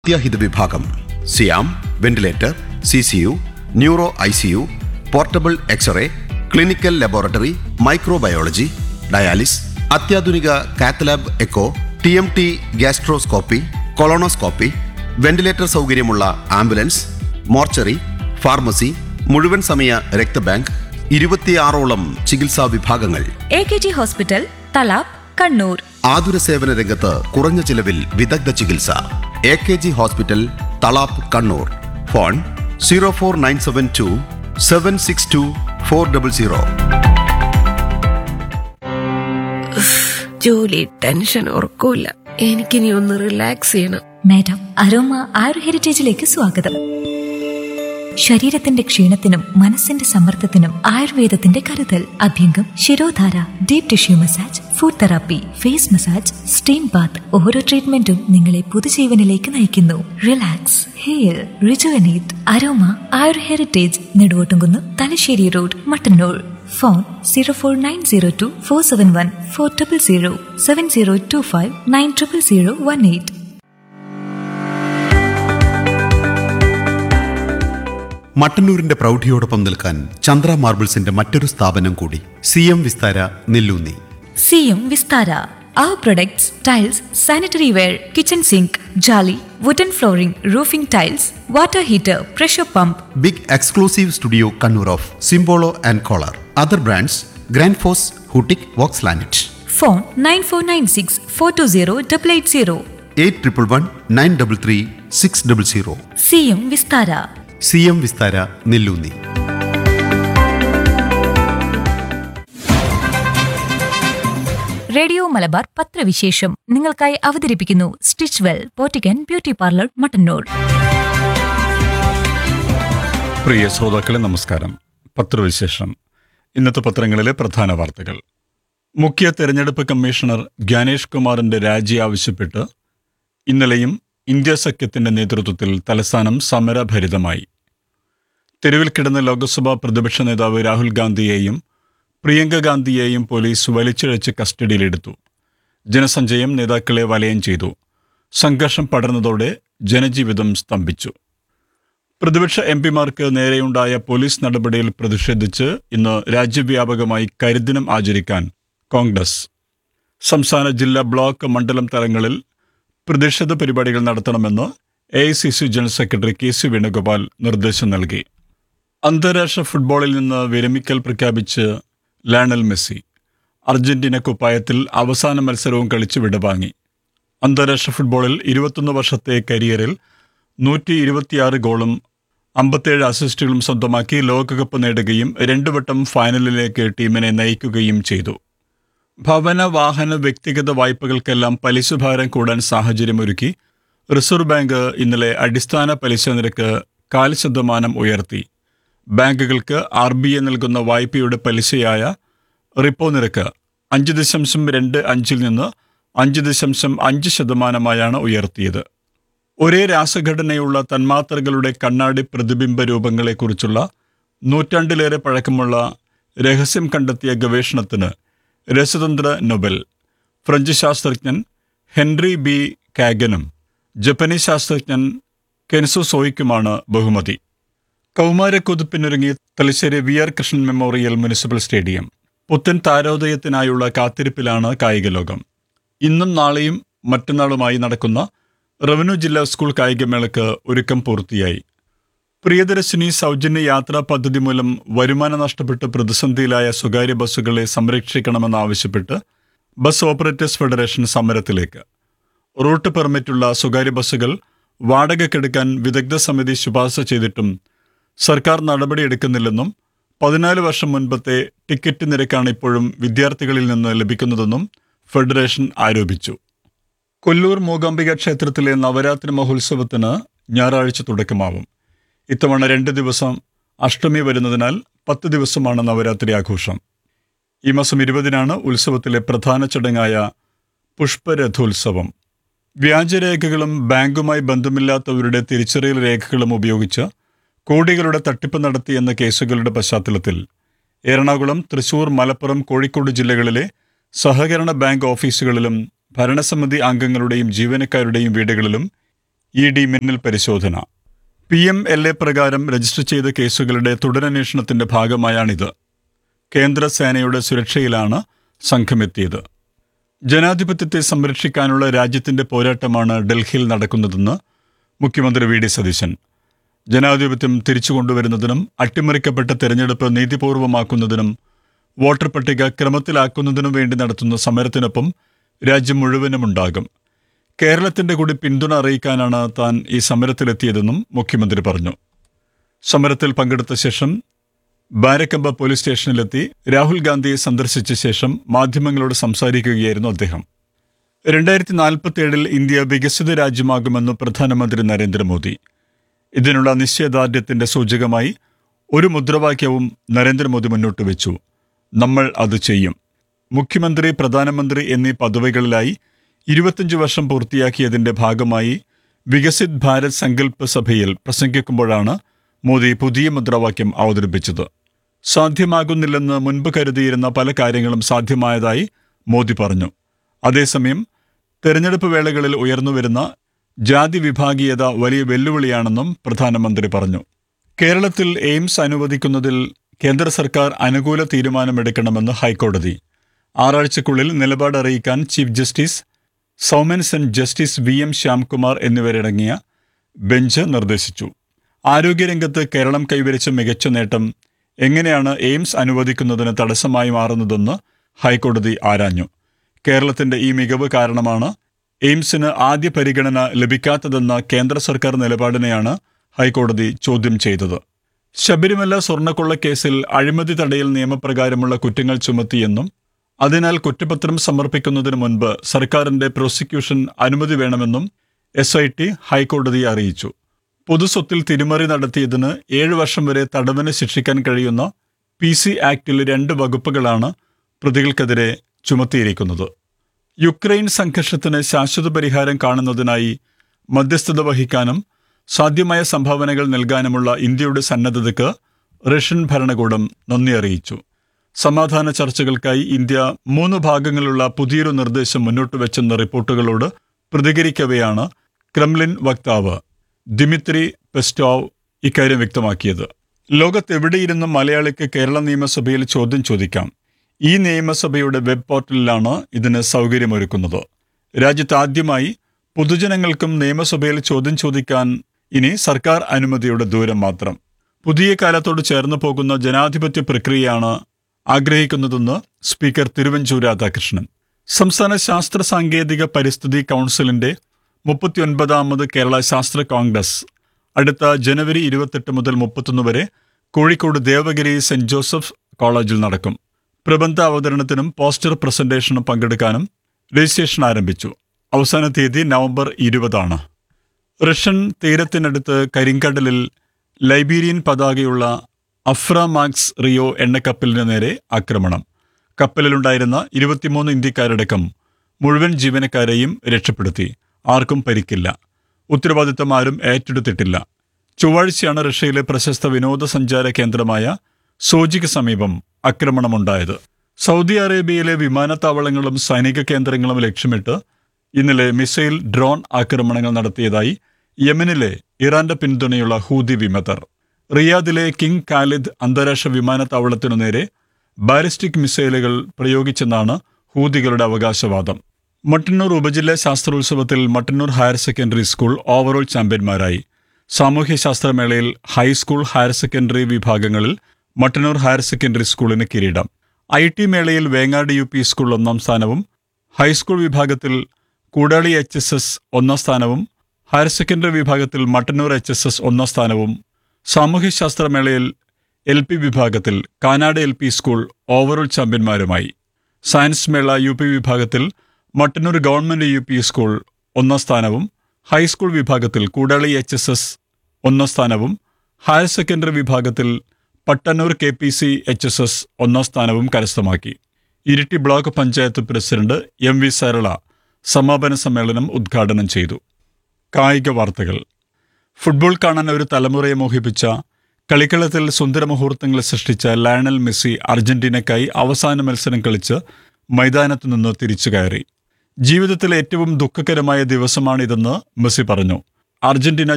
അത്യാഹിത വിഭാഗം സിയാം ventilator C C U neuro I C U portable X-ray clinical laboratory microbiology dialysis അത്യാധുനിക cath lab echo T M T gastroscopy colonoscopy ventilator സൗകര്യമുള്ള ambulance mortuary pharmacy മുഴുവൻ സമയ രക്തബാങ്ക് ഇരുപത്തിയാറോളം ചികിത്സാ വിഭാഗങ്ങൾ A K G hospital Thalap Kannur ആതുര സേവന രംഗത്ത് കുറഞ്ഞ ചിലവിൽ വിദഗ്ധ ചികിത്സ A K G hospital Thalap Kannur phone zero four nine seven two seven six two four double zero ജോലി ടെൻഷൻ ഉറക്കൂല എനിക്കിനി ഒന്ന് റിലാക്സ് ചെയ്യണം മാഡം അരോമ ആയുർ ഹെറിറ്റേജിലേക്ക് സ്വാഗതം ശരീരത്തിന്റെ ക്ഷീണത്തിനും മനസ്സിന്റെ സമ്മർദ്ദത്തിനും ആയുർവേദത്തിന്റെ കരുതൽ Abhyangam Shirodhara deep tissue massage food therapy face massage steam bath ഓരോ ട്രീറ്റ്മെന്റും നിങ്ങളെ പുതുജീവനിലേക്ക് നയിക്കുന്നു relax hair rejuvenate aroma Ayur heritage Neduvottumkunnu Thalassery road Mattannur phone zero four nine zero two four seven one four triple zero seven zero two five nine triple zero one eight മട്ടന്നൂരിന്റെ പ്രൗഢിയോടൊപ്പം നിൽക്കാൻ ചന്ദ്ര മാർബിൾസിന്റെ മറ്റൊരു സ്ഥാപനം കൂടി സി എം വിസ്താര നെല്ലൂന്നി സിയും Vistara Our products, tiles, sanitary ware, kitchen sink, jolly, wooden flooring, roofing tiles, water heater, pressure pump, big exclusive studio Kannur of Simpolo and Kohler other brands Grundfos ഹൂട്ടിക് Vox ലാനറ്റ് phone 9496 420 880. Eight triple one nine double three six double zero സിയും Vistara C M Vistara Nelloonni radio Malabar പത്രവിശേഷം നിങ്ങൾക്കായി അവതരിപ്പിക്കുന്നു stitch well പോറ്റിക്കൻ beauty parlour Mattannur പ്രിയ ശ്രോതാക്കളെ നമസ്കാരം പത്രവിശേഷം ഇന്നത്തെ പത്രങ്ങളിലെ പ്രധാന വാർത്തകൾ മുഖ്യ തെരഞ്ഞെടുപ്പ് കമ്മീഷണർ ജ്ഞാനേഷ് കുമാറിന്റെ രാജി ആവശ്യപ്പെട്ട് ഇന്നലെയും ഇന്ത്യ സഖ്യത്തിന്റെ നേതൃത്വത്തിൽ തലസ്ഥാനം സമരഭരിതമായി തെരുവിൽ കിടന്ന ലോക്സഭാ പ്രതിപക്ഷ നേതാവ് രാഹുൽ ഗാന്ധിയെയും പ്രിയങ്ക ഗാന്ധിയെയും പോലീസ് വലിച്ചിഴച്ച് കസ്റ്റഡിയിലെടുത്തു ജനസഞ്ചയം നേതാക്കളെ വലയം ചെയ്തു സംഘർഷം പടർന്നതോടെ ജനജീവിതം സ്തംഭിച്ചു പ്രതിപക്ഷ എം പിമാർക്ക് നേരെയുണ്ടായ പോലീസ് നടപടിയിൽ പ്രതിഷേധിച്ച് ഇന്ന് രാജ്യവ്യാപകമായി കരിദിനം ആചരിക്കാൻ കോൺഗ്രസ് സംസ്ഥാന ജില്ലാ ബ്ലോക്ക് മണ്ഡലം തലങ്ങളിൽ പ്രതിഷേധ പരിപാടികൾ നടത്തണമെന്ന് A I C C general secretary K C Venugopal നിർദ്ദേശം നൽകി അന്താരാഷ്ട്ര ഫുട്ബോളിൽ നിന്ന് വിരമിക്കൽ പ്രഖ്യാപിച്ച് ലയണൽ മെസ്സി അർജന്റീന കുപ്പായത്തിൽ അവസാന മത്സരവും കളിച്ച് വിടവാങ്ങി അന്താരാഷ്ട്ര ഫുട്ബോളിൽ ഇരുപത്തൊന്ന് വർഷത്തെ കരിയറിൽ നൂറ്റി ഇരുപത്തിയാറ് ഗോളും അമ്പത്തേഴ് അസിസ്റ്റുകളും സ്വന്തമാക്കി ലോകകപ്പ് നേടുകയും രണ്ടു വട്ടം ഫൈനലിലേക്ക് ടീമിനെ നയിക്കുകയും ചെയ്തു ഭവന വാഹന വ്യക്തിഗത വായ്പകൾക്കെല്ലാം പലിശഭാരം കൂടാൻ സാഹചര്യമൊരുക്കി റിസർവ് ബാങ്ക് ഇന്നലെ അടിസ്ഥാന പലിശ നിരക്ക് കാൽ ശതമാനം ഉയർത്തി ബാങ്കുകൾക്ക് ആർ ബി ഐ നൽകുന്ന വായ്പയുടെ പലിശയായ റിപ്പോ നിരക്ക് അഞ്ച് ദശാംശം രണ്ട് അഞ്ചിൽ നിന്ന് അഞ്ച് ദശാംശം അഞ്ച് ശതമാനമായാണ് ഉയർത്തിയത് ഒരേ രാസഘടനയുള്ള തന്മാത്രകളുടെ കണ്ണാടി പ്രതിബിംബ രൂപങ്ങളെക്കുറിച്ചുള്ള നൂറ്റാണ്ടിലേറെ പഴക്കമുള്ള രഹസ്യം കണ്ടെത്തിയ ഗവേഷണത്തിന് രസതന്ത്ര നൊബൽ ഫ്രഞ്ച് ശാസ്ത്രജ്ഞൻ ഹെൻറി ബി കാഗനും ജപ്പനീസ് ശാസ്ത്രജ്ഞൻ കെൻസു സോയിക്കുമാണ് ബഹുമതി കൗമാരക്കുതിപ്പിനൊരുങ്ങി Thalassery V R Krishnan memorial municipal stadium പുത്തൻ താരോദയത്തിനായുള്ള കാത്തിരിപ്പിലാണ് കായിക ലോകം ഇന്നും നാളെയും മറ്റന്നാളുമായി നടക്കുന്ന റവന്യൂ ജില്ലാ സ്കൂൾ കായികമേളയ്ക്ക് ഒരുക്കം പൂർത്തിയായി പ്രിയദർശിനി സൗജന്യ യാത്രാ പദ്ധതി മൂലം വരുമാനം നഷ്ടപ്പെട്ട് പ്രതിസന്ധിയിലായ സ്വകാര്യ ബസ്സുകളെ സംരക്ഷിക്കണമെന്നാവശ്യപ്പെട്ട് ബസ് ഓപ്പറേറ്റേഴ്സ് ഫെഡറേഷൻ സമരത്തിലേക്ക് റൂട്ട് പെർമിറ്റുള്ള സ്വകാര്യ ബസ്സുകൾ വാടകയ്ക്കെടുക്കാൻ വിദഗ്ധ സമിതി ശുപാർശ ചെയ്തിട്ടും സർക്കാർ നടപടിയെടുക്കുന്നില്ലെന്നും പതിനാല് വർഷം മുൻപത്തെ ടിക്കറ്റ് നിരക്കാണ് ഇപ്പോഴും വിദ്യാർത്ഥികളിൽ നിന്ന് ലഭിക്കുന്നതെന്നും ഫെഡറേഷൻ ആരോപിച്ചു കൊല്ലൂർ മൂകാംബിക ക്ഷേത്രത്തിലെ നവരാത്രി മഹോത്സവത്തിന് ഞായറാഴ്ച തുടക്കമാവും ഇത്തവണ രണ്ട് ദിവസം അഷ്ടമി വരുന്നതിനാൽ പത്ത് ദിവസമാണ് നവരാത്രി ആഘോഷം ഈ മാസം ഇരുപതിനാണ് ഉത്സവത്തിലെ പ്രധാന ചടങ്ങായ പുഷ്പരഥോത്സവം വ്യാജരേഖകളും ബാങ്കുമായി ബന്ധമില്ലാത്തവരുടെ തിരിച്ചറിയൽ രേഖകളും ഉപയോഗിച്ച് കോടികളുടെ തട്ടിപ്പ് നടത്തിയെന്ന കേസുകളുടെ പശ്ചാത്തലത്തിൽ എറണാകുളം തൃശൂർ മലപ്പുറം കോഴിക്കോട് ജില്ലകളിലെ സഹകരണ ബാങ്ക് ഓഫീസുകളിലും ഭരണസമിതി അംഗങ്ങളുടെയും ജീവനക്കാരുടെയും വീടുകളിലും ഇ ഡി മിന്നൽ പരിശോധന പി എം എൽ എ പ്രകാരം രജിസ്റ്റർ ചെയ്ത കേസുകളുടെ തുടരന്വേഷണത്തിന്റെ ഭാഗമായാണിത് കേന്ദ്ര സേനയുടെ സുരക്ഷയിലാണ് സംഘമെത്തിയത് ജനാധിപത്യത്തെ സംരക്ഷിക്കാനുള്ള രാജ്യത്തിന്റെ പോരാട്ടമാണ് ഡൽഹിയിൽ നടക്കുന്നതെന്ന് മുഖ്യമന്ത്രി വി ഡി സതീശൻ ജനാധിപത്യം തിരിച്ചു കൊണ്ടുവരുന്നതിനും അട്ടിമറിക്കപ്പെട്ട തെരഞ്ഞെടുപ്പ് നീതിപൂർവമാക്കുന്നതിനും വോട്ടർ പട്ടിക ക്രമത്തിലാക്കുന്നതിനും വേണ്ടി നടത്തുന്ന സമരത്തിനൊപ്പം രാജ്യം മുഴുവനുമുണ്ടാകും കേരളത്തിന്റെ കൂടി പിന്തുണ അറിയിക്കാനാണ് താൻ ഈ സമരത്തിലെത്തിയതെന്നും മുഖ്യമന്ത്രി പറഞ്ഞു സമരത്തിൽ പങ്കെടുത്ത ശേഷം ബാരക്കമ്പ പോലീസ് സ്റ്റേഷനിലെത്തി രാഹുൽ ഗാന്ധിയെ സന്ദർശിച്ച ശേഷം മാധ്യമങ്ങളോട് സംസാരിക്കുകയായിരുന്നു അദ്ദേഹം രണ്ടായിരത്തി നാൽപ്പത്തിയേഴിൽ ഇന്ത്യ വികസിത രാജ്യമാകുമെന്ന് പ്രധാനമന്ത്രി നരേന്ദ്രമോദി ഇതിനുള്ള നിശ്ചയദാർഢ്യത്തിന്റെ സൂചകമായി ഒരു മുദ്രാവാക്യവും നരേന്ദ്രമോദി മുന്നോട്ട് വെച്ചു നമ്മൾ അത് ചെയ്യും മുഖ്യമന്ത്രി പ്രധാനമന്ത്രി എന്നീ പദവികളിലായി ഇരുപത്തിയഞ്ച് വർഷം പൂർത്തിയാക്കിയതിന്റെ ഭാഗമായി വികസിത് ഭാരത് സങ്കല്പ് സഭയിൽ പ്രസംഗിക്കുമ്പോഴാണ് മോദി പുതിയ മുദ്രാവാക്യം അവതരിപ്പിച്ചത് സാധ്യമാകുന്നില്ലെന്ന് മുൻപ് കരുതിയിരുന്ന പല കാര്യങ്ങളും സാധ്യമായതായി മോദി പറഞ്ഞു അതേസമയം തെരഞ്ഞെടുപ്പ് വേളകളിൽ ഉയർന്നുവരുന്ന ജാതി വിഭാഗീയത വലിയ വെല്ലുവിളിയാണെന്നും പ്രധാനമന്ത്രി പറഞ്ഞു കേരളത്തിൽ എയിംസ് അനുവദിക്കുന്നതിൽ കേന്ദ്ര സർക്കാർ അനുകൂല തീരുമാനമെടുക്കണമെന്ന് ഹൈക്കോടതി ആറാഴ്ചക്കുള്ളിൽ നിലപാട് അറിയിക്കാൻ chief justice Soumen Sen justice V M Shyamkumar എന്നിവരടങ്ങിയ ബെഞ്ച് നിർദ്ദേശിച്ചു ആരോഗ്യരംഗത്ത് കേരളം കൈവരിച്ച മികച്ച നേട്ടം എങ്ങനെയാണ് എയിംസ് അനുവദിക്കുന്നതിന് തടസ്സമായി മാറുന്നതെന്ന് ഹൈക്കോടതി ആരാഞ്ഞു കേരളത്തിന്റെ ഈ മികവ് കാരണമാണ് എയിംസിന് ആദ്യ പരിഗണന ലഭിക്കാത്തതെന്ന കേന്ദ്ര സർക്കാർ നിലപാടിനെയാണ് ഹൈക്കോടതി ചോദ്യം ചെയ്തത് ശബരിമല സ്വർണ്ണക്കൊള്ള കേസിൽ അഴിമതി തടയൽ നിയമപ്രകാരമുള്ള കുറ്റങ്ങൾ ചുമത്തിയെന്നും അതിനാൽ കുറ്റപത്രം സമർപ്പിക്കുന്നതിന് മുൻപ് സർക്കാരിന്റെ പ്രോസിക്യൂഷൻ അനുമതി വേണമെന്നും എസ് ഐ ടി ഹൈക്കോടതിയെ അറിയിച്ചു പൊതുസ്വത്തിൽ തിരിമറി നടത്തിയതിന് ഏഴ് വർഷം വരെ തടവിന് ശിക്ഷിക്കാൻ കഴിയുന്ന പി സി ആക്ടിൽ രണ്ട് വകുപ്പുകളാണ് പ്രതികൾക്കെതിരെ ചുമത്തിയിരിക്കുന്നത് യുക്രൈൻ സംഘർഷത്തിന് ശാശ്വത പരിഹാരം കാണുന്നതിനായി മധ്യസ്ഥത വഹിക്കാനും സാധ്യമായ സംഭാവനകൾ നൽകാനുമുള്ള ഇന്ത്യയുടെ സന്നദ്ധതയ്ക്ക് റഷ്യൻ ഭരണകൂടം നന്ദി അറിയിച്ചു സമാധാന ചർച്ചകൾക്കായി ഇന്ത്യ മൂന്ന് ഭാഗങ്ങളുള്ള പുതിയൊരു നിർദ്ദേശം മുന്നോട്ട് വെച്ചെന്ന റിപ്പോർട്ടുകളോട് പ്രതികരിക്കവെയാണ് ക്രെംലിൻ വക്താവ് ദിമിത്രി പെസ്റ്റോവ് ഇക്കാര്യം വ്യക്തമാക്കിയത് ലോകത്തെവിടെയിരുന്നും മലയാളിക്ക് കേരള നിയമസഭയിൽ ചോദ്യം ചോദിക്കാം ഈ നിയമസഭയുടെ വെബ് പോർട്ടലിലാണ് ഇതിന് സൗകര്യമൊരുക്കുന്നത് രാജ്യത്ത് ആദ്യമായി പൊതുജനങ്ങൾക്കും നിയമസഭയിൽ ചോദ്യം ചോദിക്കാൻ ഇനി സർക്കാർ അനുമതിയുടെ ദൂരം മാത്രം പുതിയ കാലത്തോട് ചേർന്ന് പോകുന്ന ജനാധിപത്യ പ്രക്രിയയാണ് ആഗ്രഹിക്കുന്നതെന്ന് സ്പീക്കർ തിരുവഞ്ചൂർ രാധാകൃഷ്ണൻ സംസ്ഥാന ശാസ്ത്ര സാങ്കേതിക പരിസ്ഥിതി കൗൺസിലിന്റെ മുപ്പത്തിയൊൻപതാമത് കേരള ശാസ്ത്ര കോൺഗ്രസ് അടുത്ത ജനുവരി ഇരുപത്തെട്ട് മുതൽ മുപ്പത്തൊന്ന് വരെ കോഴിക്കോട് ദേവഗിരി സെന്റ് ജോസഫ് കോളേജിൽ നടക്കും പ്രബന്ധ അവതരണത്തിനും പോസ്റ്റർ പ്രസന്റേഷനും പങ്കെടുക്കാനും രജിസ്ട്രേഷൻ ആരംഭിച്ചു അവസാന തീയതി നവംബർ ഇരുപതാണ് റഷ്യൻ തീരത്തിനടുത്ത് കരിങ്കടലിൽ ലൈബീരിയൻ പതാകയുള്ള അഫ്ര മാക്സ് റിയോ എണ്ണക്കപ്പലിന് നേരെ ആക്രമണം കപ്പലിലുണ്ടായിരുന്ന ഇരുപത്തിമൂന്ന് ഇന്ത്യക്കാരടക്കം മുഴുവൻ ജീവനക്കാരെയും രക്ഷപ്പെടുത്തി ആർക്കും പരിക്കില്ല ഉത്തരവാദിത്തം ആരും ഏറ്റെടുത്തിട്ടില്ല ചൊവ്വാഴ്ചയാണ് റഷ്യയിലെ പ്രശസ്ത വിനോദസഞ്ചാര കേന്ദ്രമായ സോജിക്ക് സമീപം ആക്രമണമുണ്ടായത് സൗദി അറേബ്യയിലെ വിമാനത്താവളങ്ങളും സൈനിക കേന്ദ്രങ്ങളും ലക്ഷ്യമിട്ട് ഇന്നലെ മിസൈൽ ഡ്രോൺ ആക്രമണങ്ങൾ നടത്തിയതായി യമനിലെ ഇറാന്റെ പിന്തുണയുള്ള ഹൂതി വിമതർ റിയാദിലെ കിങ് ഖാലിദ് അന്താരാഷ്ട്ര വിമാനത്താവളത്തിനു നേരെ ബാലിസ്റ്റിക് മിസൈലുകൾ പ്രയോഗിച്ചെന്നാണ് ഹൂതികളുടെ അവകാശവാദം മട്ടന്നൂർ ഉപജില്ലാ ശാസ്ത്രോത്സവത്തിൽ Mattannur higher secondary school overall ചാമ്പ്യന്മാരായി സാമൂഹ്യശാസ്ത്രമേളയിൽ ഹൈസ്കൂൾ ഹയർ സെക്കൻഡറി വിഭാഗങ്ങളിൽ മട്ടന്നൂർ ഹയർ സെക്കൻഡറി സ്കൂളിന് കിരീടം ഐ ടി മേളയിൽ വേങ്ങാട് യു പി സ്കൂൾ ഒന്നാം സ്ഥാനവും ഹൈസ്കൂൾ വിഭാഗത്തിൽ കൂടാളി എച്ച് എസ് എസ് ഒന്നാം സ്ഥാനവും ഹയർ സെക്കൻഡറി വിഭാഗത്തിൽ മട്ടന്നൂർ എച്ച് എസ് എസ് ഒന്നാം സ്ഥാനവും സാമൂഹ്യശാസ്ത്രമേളയിൽ എൽ പി വിഭാഗത്തിൽ Kanad L P school overall ചാമ്പ്യന്മാരുമായി സയൻസ് മേള യു പി വിഭാഗത്തിൽ Mattannur government U P school ഒന്നാം സ്ഥാനവും ഹൈസ്കൂൾ വിഭാഗത്തിൽ കൂടാളി എച്ച് എസ് എസ് ഒന്നാം സ്ഥാനവും ഹയർ സെക്കൻഡറി വിഭാഗത്തിൽ Pattanur K P C H S S ഒന്നാം സ്ഥാനവും കരസ്ഥമാക്കി Iritty block panchayat president M V Sarala സമാപന സമ്മേളനം ഉദ്ഘാടനം ചെയ്തു കായിക വാർത്തകൾ ഫുട്ബോൾ കാണാൻ ഒരു തലമുറയെ മോഹിപ്പിച്ച കളിക്കളത്തിൽ സുന്ദര മുഹൂർത്തങ്ങൾ സൃഷ്ടിച്ച ലയണൽ മെസ്സി അർജന്റീനയ്ക്കായി അവസാന മത്സരം കളിച്ച് മൈതാനത്തു നിന്ന് തിരിച്ചു കയറി ജീവിതത്തിലെ ഏറ്റവും ദുഃഖകരമായ ദിവസമാണിതെന്ന് മെസ്സി പറഞ്ഞു അർജന്റീന